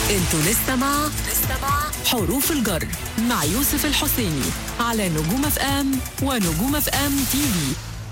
انتوا لسه مع لسه مع حروف الجر مع يوسف الحسيني على نجوم اف ام ونجوم اف ام تي في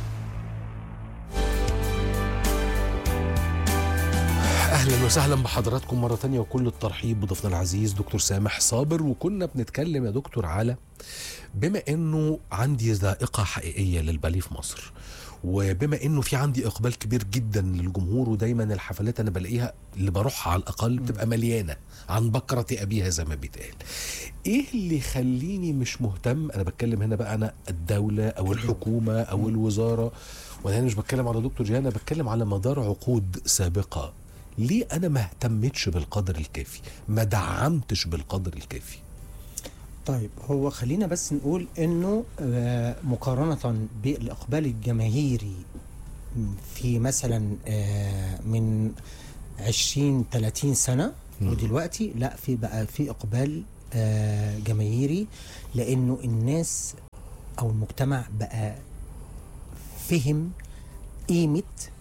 اهلا وسهلا بحضراتكم مره تانية وكل الترحيب بضيفنا العزيز دكتور سامح صابر وكنا بنتكلم يا دكتور على بما انه عندي ذائقه حقيقيه للباليه في مصر وبما انه في عندي اقبال كبير جدا للجمهور ودايما الحفلات انا بلاقيها اللي بروحها على الاقل بتبقى مليانه عن بكره ابيها زي ما بيتقال ايه اللي يخليني مش مهتم انا بتكلم هنا بقى انا الدوله او الحكومه او الوزاره وانا هنا مش بتكلم على دكتور جيهان انا بتكلم على مدار عقود سابقه ليه انا ما اهتمتش بالقدر الكافي ما دعمتش بالقدر الكافي طيب هو خلينا بس نقول انه آه، مقارنة بالاقبال الجماهيري في مثلا آه، من 20 30 سنة ودلوقتي لا في بقى في اقبال آه، جماهيري لانه الناس او المجتمع بقى فهم قيمة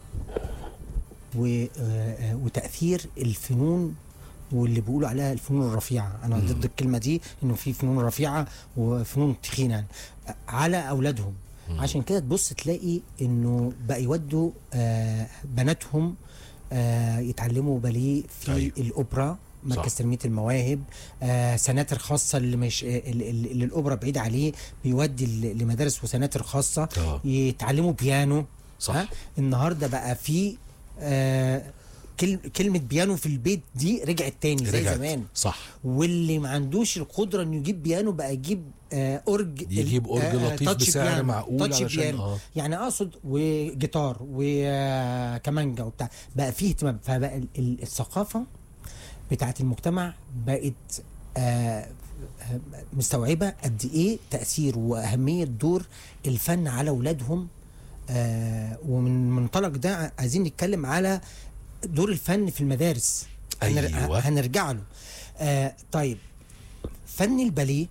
و- آه، وتأثير الفنون واللي بيقولوا عليها الفنون الرفيعة أنا ضد الكلمة دي إنه في فنون رفيعة وفنون تخينة يعني. على أولادهم عشان كده تبص تلاقي إنه بقى يودوا آه، بناتهم آه، يتعلموا باليه في أيوة. أيوه. الأوبرا مركز صح. تنميه المواهب آه سناتر خاصه اللي مش آه، اللي اللي الاوبرا بعيد عليه بيودي ل- لمدارس وسناتر خاصه آه. يتعلموا بيانو صح. ها؟ النهارده بقى في آه كل كلمه بيانو في البيت دي رجعت تاني زي رجعت. زمان صح واللي ما عندوش القدره انه يجيب بيانو بقى يجيب آه اورج يجيب أورج لطيف تاتش بسعر بيانو، معقول تاتش علشان- بيانو آه. يعني اقصد وجيتار وكمانجا وبتاع بقى فيه اهتمام فبقى ال- ال- الثقافه بتاعت المجتمع بقت آه مستوعبه قد ايه تاثير واهميه دور الفن على اولادهم آه ومن منطلق ده عايزين نتكلم على دور الفن في المدارس هنر- أيوة. هنرجع له آه طيب فن الباليه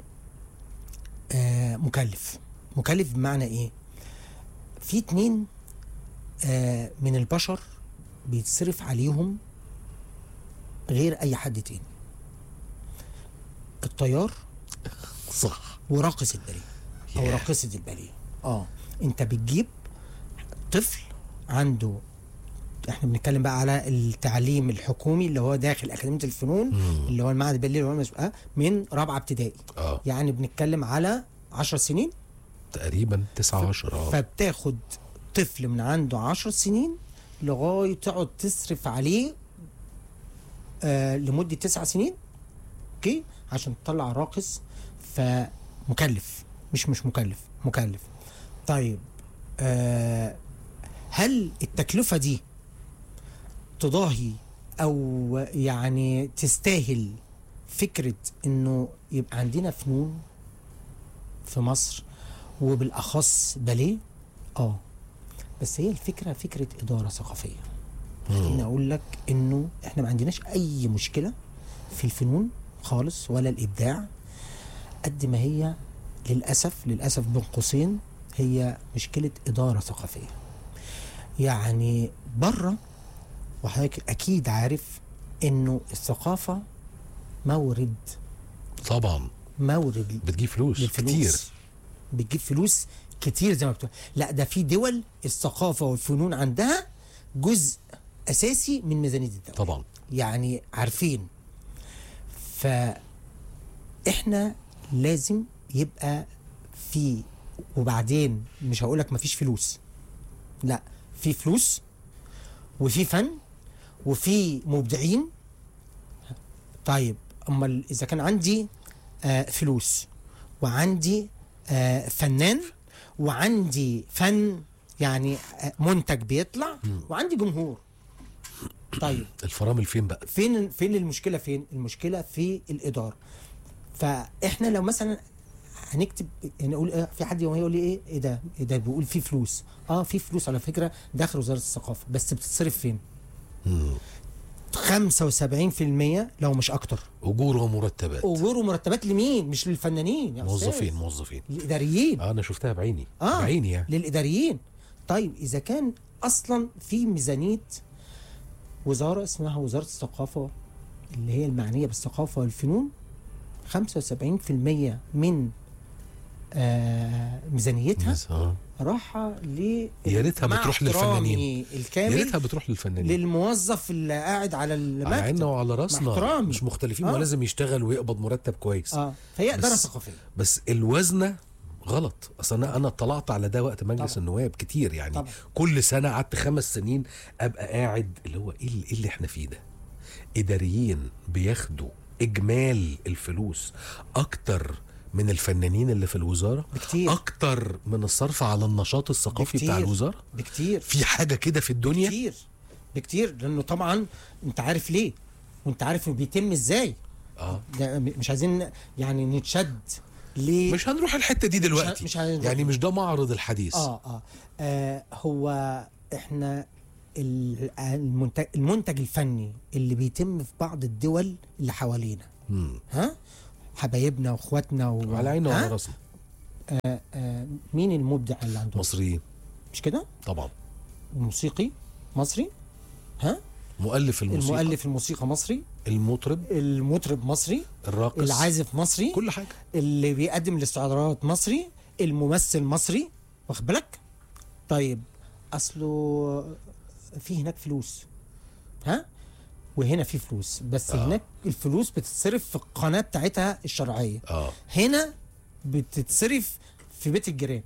آه مكلف مكلف بمعنى ايه في اتنين آه من البشر بيتصرف عليهم غير اي حد تاني الطيار صح وراقص الباليه او ياه. راقصه الباليه اه انت بتجيب طفل عنده احنا بنتكلم بقى على التعليم الحكومي اللي هو داخل اكاديميه الفنون مم. اللي هو المعهد الباليه اللي هو المسؤول- آه، من رابعه ابتدائي اه يعني بنتكلم على 10 سنين تقريبا 9 10 اه فبتاخد طفل من عنده 10 سنين لغايه تقعد تصرف عليه آه لمده تسع سنين اوكي عشان تطلع راقص فمكلف مش مش مكلف مكلف طيب آه هل التكلفه دي تضاهي او يعني تستاهل فكره انه يبقى عندنا فنون في مصر وبالاخص باليه اه بس هي الفكره فكره اداره ثقافيه خليني اقول لك انه احنا ما عندناش اي مشكله في الفنون خالص ولا الابداع قد ما هي للاسف للاسف بين قوسين هي مشكله اداره ثقافيه يعني بره وحضرتك اكيد عارف انه الثقافه مورد طبعا مورد بتجيب فلوس للفلوس كتير بتجيب فلوس كتير زي ما بتقول لا ده في دول الثقافه والفنون عندها جزء اساسي من ميزانيه الدوله طبعا يعني عارفين فاحنا لازم يبقى في وبعدين مش هقولك مفيش فلوس لا في فلوس وفي فن وفي مبدعين طيب امال اذا كان عندي آه فلوس وعندي آه فنان وعندي فن يعني آه منتج بيطلع وعندي جمهور طيب الفرامل فين بقى فين فين المشكله فين المشكله في الاداره فاحنا لو مثلا هنكتب يعني نقول إيه في حد يوم يقول لي ايه ايه ده ايه ده بيقول في فلوس اه في فلوس على فكره داخل وزاره الثقافه بس بتتصرف فين مم. 75% لو مش اكتر اجور ومرتبات اجور ومرتبات لمين مش للفنانين يا موظفين أستاذ. موظفين الاداريين آه انا شفتها بعيني اه بعيني يعني للاداريين طيب اذا كان اصلا في ميزانيه وزاره اسمها وزاره الثقافه اللي هي المعنيه بالثقافه والفنون 75% من آه ميزانيتها بس، آه. راحه ل يا ريتها مع بتروح احترامي للفنانين. يا الكامل ريتها بتروح للفنانين للموظف اللي قاعد على على المكتب عيننا وعلى مع راسنا احترامي. مش مختلفين آه. ولازم يشتغل ويقبض مرتب كويس اه فهي اداره بس- ثقافيه بس الوزنه غلط اصل انا انا اطلعت على ده وقت مجلس طبعا. النواب كتير يعني طبعا. كل سنه قعدت خمس سنين ابقى قاعد اللي هو ايه اللي, إيه اللي احنا فيه ده اداريين بياخدوا اجمال الفلوس اكتر من الفنانين اللي في الوزاره بكتير. اكتر من الصرف على النشاط الثقافي بتاع بكتير. الوزاره بكتير في حاجه كده في الدنيا كتير بكتير لانه طبعا انت عارف ليه وانت عارف بيتم ازاي اه ده م- مش عايزين يعني نتشد ليه مش هنروح الحته دي دلوقتي مش هنروح. يعني مش ده معرض الحديث آه, اه اه هو احنا ال- المنتج, المنتج الفني اللي بيتم في بعض الدول اللي حوالينا مم. ها حبايبنا واخواتنا و... على عيننا وعلى ها؟ راسنا آه آه مين المبدع اللي عندهم مصريين مش كده طبعا موسيقي مصري ها مؤلف الموسيقى المؤلف الموسيقى مصري المطرب المطرب مصري الراقص العازف مصري كل حاجه اللي بيقدم الاستعراضات مصري الممثل مصري واخد بالك طيب اصله في هناك فلوس ها وهنا في فلوس بس آه. آه. هناك الفلوس بتتصرف في القناه بتاعتها الشرعيه اه هنا بتتصرف في بيت الجيران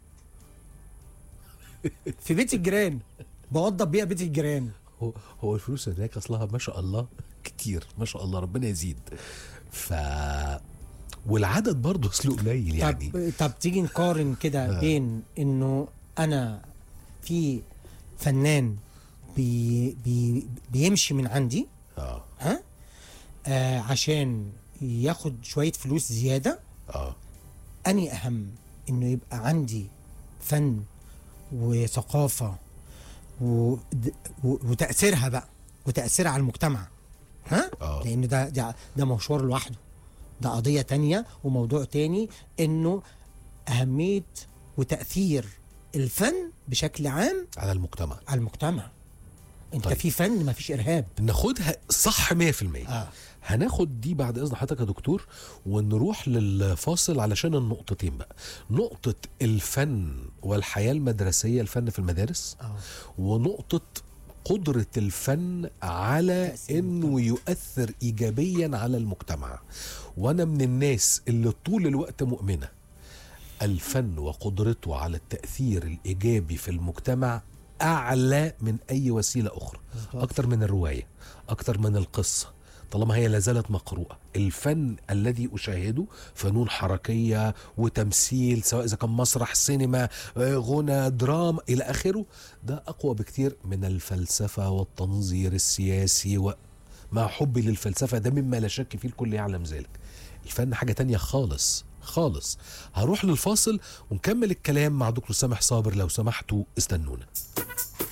في بيت الجيران بوضب بيها بيت الجيران هو هو الفلوس هناك اصلها ما شاء الله كتير ما شاء الله ربنا يزيد ف والعدد برضه اصله قليل يعني طب طب تيجي نقارن كده آه. بين انه انا في فنان بي بي بيمشي من عندي اه ها آه عشان ياخد شويه فلوس زياده اه اني اهم انه يبقى عندي فن وثقافه و... د- و... وتاثيرها بقى وتاثيرها على المجتمع ها آه. لان ده ده ده مشوار لوحده ده قضيه تانية وموضوع تاني انه اهميه وتاثير الفن بشكل عام على المجتمع على المجتمع انت طيب. طيب. في فن ما فيش ارهاب ناخدها صح 100% اه هناخد دي بعد اذن حضرتك يا دكتور ونروح للفاصل علشان النقطتين بقى نقطة الفن والحياة المدرسية الفن في المدارس اه ونقطة قدرة الفن على تأثير انه يؤثر ايجابيا على المجتمع وانا من الناس اللي طول الوقت مؤمنة الفن وقدرته على التأثير الايجابي في المجتمع اعلى من اي وسيلة اخرى بالظبط. اكتر من الرواية اكتر من القصة طالما هي لازالت مقروءة الفن الذي أشاهده فنون حركية وتمثيل سواء إذا كان مسرح سينما آه، غنى دراما إلى آخره ده أقوى بكتير من الفلسفة والتنظير السياسي ومع حبي للفلسفة ده مما لا شك فيه الكل يعلم ذلك الفن حاجة تانية خالص خالص هروح للفاصل ونكمل الكلام مع دكتور سامح صابر لو سمحتوا استنونا